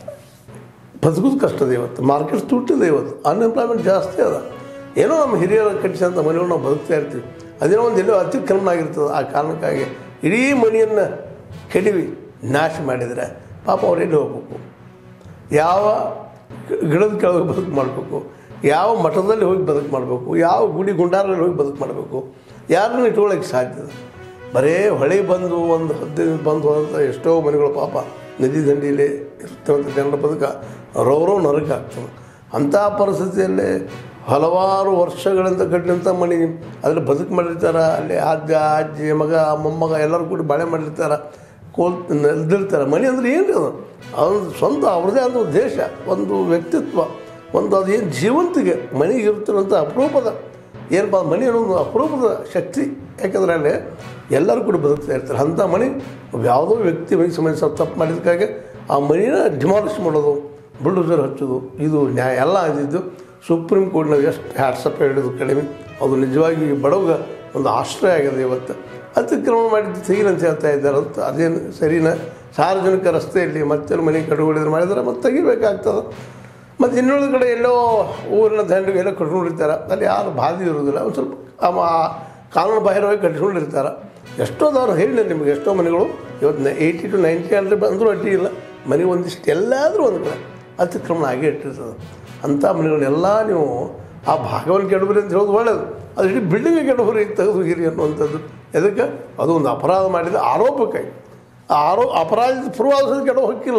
ಬದುಕೋದು ಕಷ್ಟದ ಇವತ್ತು ಮಾರ್ಕೆಟ್ ತುಟ್ಟಿದೆ ಇವತ್ತು ಅನ್ಎಂಪ್ಲಾಯ್ಮೆಂಟ್ ಜಾಸ್ತಿ ಅದ ಏನೋ ನಮ್ಮ ಹಿರಿಯರ ಕಟ್ಟಿಸಿದಂಥ ಮನೆಗಳು ನಾವು ಬದುಕ್ತಾ ಇರ್ತೀವಿ ಅದೇನೋ ಒಂದು ಎಲ್ಲೋ ಅತಿಕ್ರಮಣ ಆಗಿರ್ತದೆ ಆ ಕಾರಣಕ್ಕಾಗಿ ಇಡೀ ಮನೆಯನ್ನು ಕೆಡವಿ ನಾಶ ಮಾಡಿದರೆ ಪಾಪ ಅವ್ರು ಎಲ್ಲಿ ಹೋಗ್ಬೇಕು ಯಾವ ಗಿಡದ ಕೆಳಗೆ ಬದುಕು ಮಾಡಬೇಕು ಯಾವ ಮಠದಲ್ಲಿ ಹೋಗಿ ಬದುಕು ಮಾಡಬೇಕು ಯಾವ ಗುಡಿ ಗುಂಡಾರಲ್ಲಿ ಹೋಗಿ ಬದುಕು ಮಾಡಬೇಕು ಯಾರನ್ನೂ ಇಟ್ಕೊಳ್ಳೋಕ್ಕೆ ಸಾಧ್ಯ ಇಲ್ಲ. ಬರೇ ಹೊಳೆ ಬಂದು ಒಂದು ಹದಿನೈದು ಬಂದು ಹೋದಂಥ ಎಷ್ಟೋ ಮನೆಗಳು ಪಾಪ ನದಿ ದಂಡಿಯಲ್ಲಿ ಇರ್ತಕ್ಕಂಥ ಜನರ ಬದುಕ ರೌರವ ನರಕ ಆಗ್ತದೆ ಅಂಥ ಪರಿಸ್ಥಿತಿಯಲ್ಲಿ ಹಲವಾರು ವರ್ಷಗಳಿಂದ ಕಟ್ಟಿದಂಥ ಮನೆ ಅದ್ರಲ್ಲಿ ಬದುಕು ಮಾಡಿರ್ತಾರೆ ಅಲ್ಲಿ ಅಜ್ಜ ಅಜ್ಜಿ ಮಗ ಮೊಮ್ಮಗ ಎಲ್ಲರೂ ಕೂಡ ಬಾಳೆ ಮಾಡಿರ್ತಾರೆ ಕೋಲ್ ನೆಲ್ದಿರ್ತಾರೆ ಮನೆ ಅಂದ್ರೆ ಏನು ಅದು ಅದೊಂದು ಸ್ವಂತ ಅವ್ರದ್ದೇ ಆದ ಒಂದು ದೇಶ ಒಂದು ವ್ಯಕ್ತಿತ್ವ ಒಂದು ಅದು ಏನು ಜೀವಂತಿಗೆ ಮನೆಗೆ ಇರ್ತಿರೋಂಥ ಅಪರೂಪದ ಏನಪ್ಪ ಮನೆ ಅನ್ನೋದು ಅಪರೂಪದ ಶಕ್ತಿ ಯಾಕಂದ್ರೆ ಅಲ್ಲಿ ಎಲ್ಲರೂ ಕೂಡ ಬದುಕ್ತಾ ಇರ್ತಾರೆ ಅಂಥ ಮನೆ ಯಾವುದೋ ವ್ಯಕ್ತಿ ಮನೆ ಸಂಬಂಧಿಸ ತಪ್ಪು ಮಾಡಿದಕ್ಕಾಗಿ ಆ ಮನೆನ ಡಿಮಾಲಿಷ್ ಮಾಡೋದು ಬುಲ್ಡೋಸರ್ ಹಚ್ಚೋದು ಇದು ನ್ಯಾಯ ಎಲ್ಲ ಆಗಿದ್ದು ಸುಪ್ರೀಂ ಕೋರ್ಟ್ನಾಗ ಎಷ್ಟು ಹ್ಯಾಟ್ಸಪ್ ಹೇಳಿದ್ದು ಕಡಿಮೆ ಅದು ನಿಜವಾಗಿ ಬಡವಗ ಒಂದು ಆಶ್ರಯ ಆಗಿದೆ ಇವತ್ತು ಅತಿಕ್ರಮಣ ಮಾಡಿದ್ದು ತೆಗೀರಿ ಅಂತ ಹೇಳ್ತಾ ಇದ್ದಾರೆ ಅಂತ ಅದೇನು ಸರಿನಾ ಸಾರ್ವಜನಿಕ ರಸ್ತೆಯಲ್ಲಿ ಮತ್ತೆ ಮನೆ ಕಡುಗೊಳಿದ್ರೆ ಮಾಡಿದ್ರೆ ಮತ್ತೆ ತೆಗಿಬೇಕಾಗ್ತದೆ ಮತ್ತು ಇನ್ನುಳಿದ ಕಡೆ ಎಲ್ಲೋ ಊರಿನ ದಂಡಿಗೆ ಎಲ್ಲೋ ಕಟ್ಕೊಂಡಿರ್ತಾರೆ ಅಲ್ಲಿ ಯಾರು ಬಾಧಿ ಇರೋದಿಲ್ಲ ಒಂದು ಸ್ವಲ್ಪ ಅವ ಕಾನೂನು ಬಾಹಿರವಾಗಿ ಕಟ್ಕೊಂಡಿರ್ತಾರೆ ಎಷ್ಟೋದವ್ರು ಹೇಳಿ ನಿಮಗೆ ಎಷ್ಟೋ ಮನೆಗಳು ಇವತ್ತು ಏಯ್ಟಿ ಟು ನೈಂಟಿ ಹಂಡ್ರೆಡ್ ಬಂದರೂ ಅಡ್ಡಿ ಇಲ್ಲ ಮನೆ ಒಂದಿಷ್ಟು ಎಲ್ಲಾದರೂ ಒಂದು ಕಡೆ ಅತಿಕ್ರಮಣ ಆಗೇ ಇಟ್ಟಿರ್ತದೆ ಅಂಥ ಮನೆಗಳನ್ನೆಲ್ಲ ನೀವು ಆ ಭಾಗವನ್ನು ಕೆಡಬರಿ ಅಂತ ಹೇಳೋದು ಒಳ್ಳೆಯದು ಅದು ಇಡೀ ಬಿಲ್ಡಿಂಗ್ ಕೆಡಬರಿ ತೆಗೆದು ಹಿರಿ ಅನ್ನುವಂಥದ್ದು ಎದಕ್ಕೆ ಅದು ಒಂದು ಅಪರಾಧ ಮಾಡಿದ ಆರೋಪಕ್ಕಾಗಿ ಆ ಆರೋ ಅಪರಾಧ ಪೂರ್ವಾಸದ ಕೆಡ ಹೊಕ್ಕಿಲ್ಲ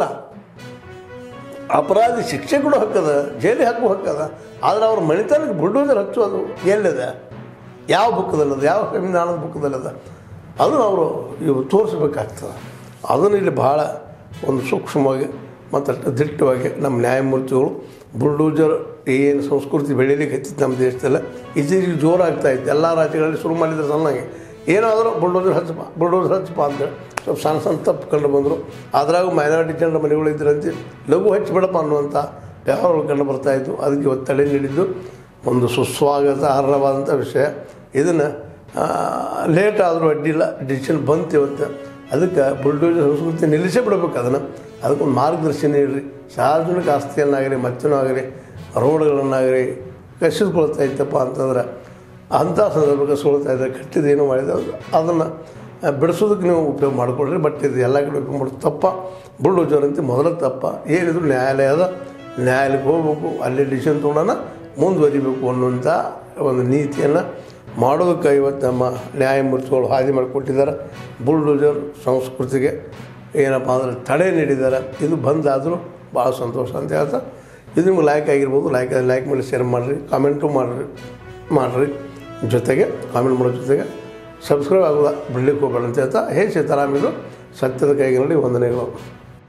ಅಪರಾಧಿ ಶಿಕ್ಷೆ ಕೂಡ ಹಕ್ಕದ ಜೈಲಿಗೆ ಹಾಕುವ ಹಕ್ಕದ ಆದರೆ ಅವ್ರ ಮಣಿತನಕ್ಕೆ ಬುಲ್ಡೋಸರ್ ಹಚ್ಚೋದು ಎಲ್ಲಿದೆ ಯಾವ ಬುಕ್ಕದಲ್ಲದ ಯಾವ ಸಂವಿಧಾನದ ಬುಕ್ಕದಲ್ಲದ ಅದನ್ನು ಅವರು ಇವು ತೋರಿಸ್ಬೇಕಾಗ್ತದೆ ಅದನ್ನು ಇಲ್ಲಿ ಭಾಳ ಒಂದು ಸೂಕ್ಷ್ಮವಾಗಿ ಮತ್ತು ದಿಟ್ಟವಾಗಿ ನಮ್ಮ ನ್ಯಾಯಮೂರ್ತಿಗಳು ಬುಲ್ಡೋಜರ್ ಏನು ಸಂಸ್ಕೃತಿ ಬೆಳೀಲಿಕ್ಕೆ ಹತ್ತಿತ್ತು ನಮ್ಮ ದೇಶದಲ್ಲ ಇತ್ತೀಚೆಗೆ ಜೋರಾಗ್ತಾ ಇತ್ತು ಎಲ್ಲ ರಾಜ್ಯಗಳಲ್ಲಿ ಶುರು ಮಾಡಿದ್ರೆ ಸಣ್ಣಗೆ ಏನಾದರೂ ಬುಲ್ಡೋಸರ್ ಹಚ್ಚಪ್ಪ ಬುಲ್ಡೋಸರ್ ಹಚ್ಚಪ್ಪ ಅಂತೇಳಿ ಸ್ವಲ್ಪ ಸಣ್ಣ ಸಣ್ಣ ತಪ್ಪು ಕಂಡು ಬಂದರು ಅದ್ರಾಗ ಮೈನಾರಿಟಿ ಜನರ ಮನೆಗಳು ಇದ್ರಂತೆ ಲಘು ಹಚ್ಚಿಬಿಡಪ್ಪ ಅನ್ನುವಂಥ ವ್ಯವಹಾರಗಳು ಕಂಡು ಬರ್ತಾಯಿತ್ತು ಅದಕ್ಕೆ ಇವತ್ತು ತಡೆ ನೀಡಿದ್ದು ಒಂದು ಸುಸ್ವಾಗತ ಅರ್ಹವಾದಂಥ ವಿಷಯ ಇದನ್ನು ಲೇಟ್ ಆದರೂ ಅಡ್ಡಿಲ್ಲ ಡಿಸಿಷನ್ ಬಂತು ಇವತ್ತು ಅದಕ್ಕೆ ಬುಲ್ಡೋಜರ್ ಸಂಸ್ಕೃತಿ ನಿಲ್ಲಿಸೇ ಬಿಡ್ಬೇಕು ಅದನ್ನು ಅದಕ್ಕೊಂದು ಮಾರ್ಗದರ್ಶನ ನೀಡಿರಿ ಸಾರ್ವಜನಿಕ ಆಸ್ತಿಯನ್ನಾಗಲಿ ಮತ್ತೇನೋ ಆಗಲಿ ರೋಡ್ಗಳನ್ನಾಗಲಿ ಕಸಿದ್ಕೊಳ್ತಾ ಇತ್ತಪ್ಪ ಅಂತಂದ್ರೆ ಅಂಥ ಸಂದರ್ಭಕ್ಕೆ ಸೋಳ್ತಾ ಇದ್ದಾರೆ ಕಟ್ಟಿದ್ದೇನು ಮಾಡಿದೆ ಅದನ್ನು ಬಿಡಿಸೋದಕ್ಕೆ ನೀವು ಉಪಯೋಗ ಮಾಡಿಕೊಡ್ರಿ ಬಟ್ ಇದು ಎಲ್ಲ ಕಡೆ ಉಪಯೋಗ ಮಾಡೋದು ತಪ್ಪ ಬುಲ್ಡೋಜರ್ ಅಂತ ಮೊದಲ ತಪ್ಪ ಏನಿದ್ರು ನ್ಯಾಯಾಲಯದ ನ್ಯಾಯಾಲಯಕ್ಕೆ ಹೋಗ್ಬೇಕು ಅಲ್ಲಿ ಡಿಸಿಷನ್ ತೊಗೊಳೋಣ ಮುಂದುವರಿಬೇಕು ಅನ್ನುವಂಥ ಒಂದು ನೀತಿಯನ್ನು ಮಾಡೋದಕ್ಕೆ ಇವತ್ತು ನಮ್ಮ ನ್ಯಾಯಮೂರ್ತಿಗಳು ಹಾದಿ ಮಾಡಿಕೊಟ್ಟಿದ್ದಾರೆ ಬುಲ್ಡೋಜರ್ ಸಂಸ್ಕೃತಿಗೆ ಏನಪ್ಪ ಅಂದರೆ ತಡೆ ನೀಡಿದ್ದಾರೆ ಇದು ಬಂದಾದರೂ ಭಾಳ ಸಂತೋಷ ಅಂತ ಹೇಳ್ತಾ ಇದು ನಿಮ್ಗೆ ಲೈಕ್ ಆಗಿರ್ಬೋದು ಲೈಕ್ ಲೈಕ್ ಮಾಡಿ ಶೇರ್ ಮಾಡಿರಿ ಕಾಮೆಂಟು ಮಾಡಿರಿ ಮಾಡಿರಿ ಜೊತೆಗೆ ಕಾಮೆಂಟ್ ಮಾಡೋ ಜೊತೆಗೆ ಸಬ್ಸ್ಕ್ರೈಬ್ ಆಗೋದ ಬಿಡ್ಲಿಕ್ಕೆ ಹೋಗ್ಬೇಡ ಅಂತ ಹೇಳ್ತಾ ಹೇ ಸೀತಾರಾಮ್ ಇದು ಸತ್ಯದ ಕೈಗೆ ನೋಡಿ ವಂದನೆಗಳು